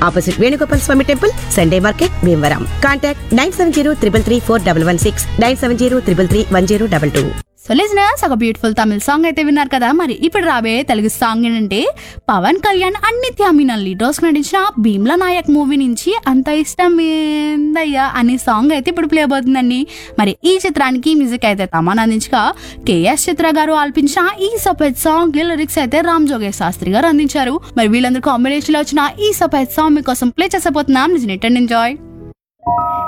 opposite Venugopal Swamy temple Sunday market Bhimavaram contact nine seven zero triple three four double one six nine seven zero triple three one zero double two so listeners ఒక beautiful Tamil song అయితే విన్నారు కదా మరి ఇప్పుడు రాబోయే Telugu song ఏంటంటే Pawan Kalyan Nithya Menen lead roles నటించిన Bheemla Naik movie నుంచి అంత ఇష్టం ఏందయ్యా అనే సాంగ్ అయితే ఇప్పుడు ప్లే అవుతుందండి మరి ఈ చిత్రానికి మ్యూజిక్ అయితే తమన్ అందించగా కేఎస్ చిత్ర గారు ఆల్పించిన ఈ సఫేద్ సాంగ్ లిరిక్స్ అయితే రామ్ జోగేష్ శాస్త్రి గారు అందించారు మరి వీళ్ళందరూ కాంబినేషన్ లో వచ్చిన ఈ సఫేద్ సాంగ్ మీకోసం ప్లే చేసపోతున్నాం లిజన్ ఇట్ అండ్ ఎంజాయ్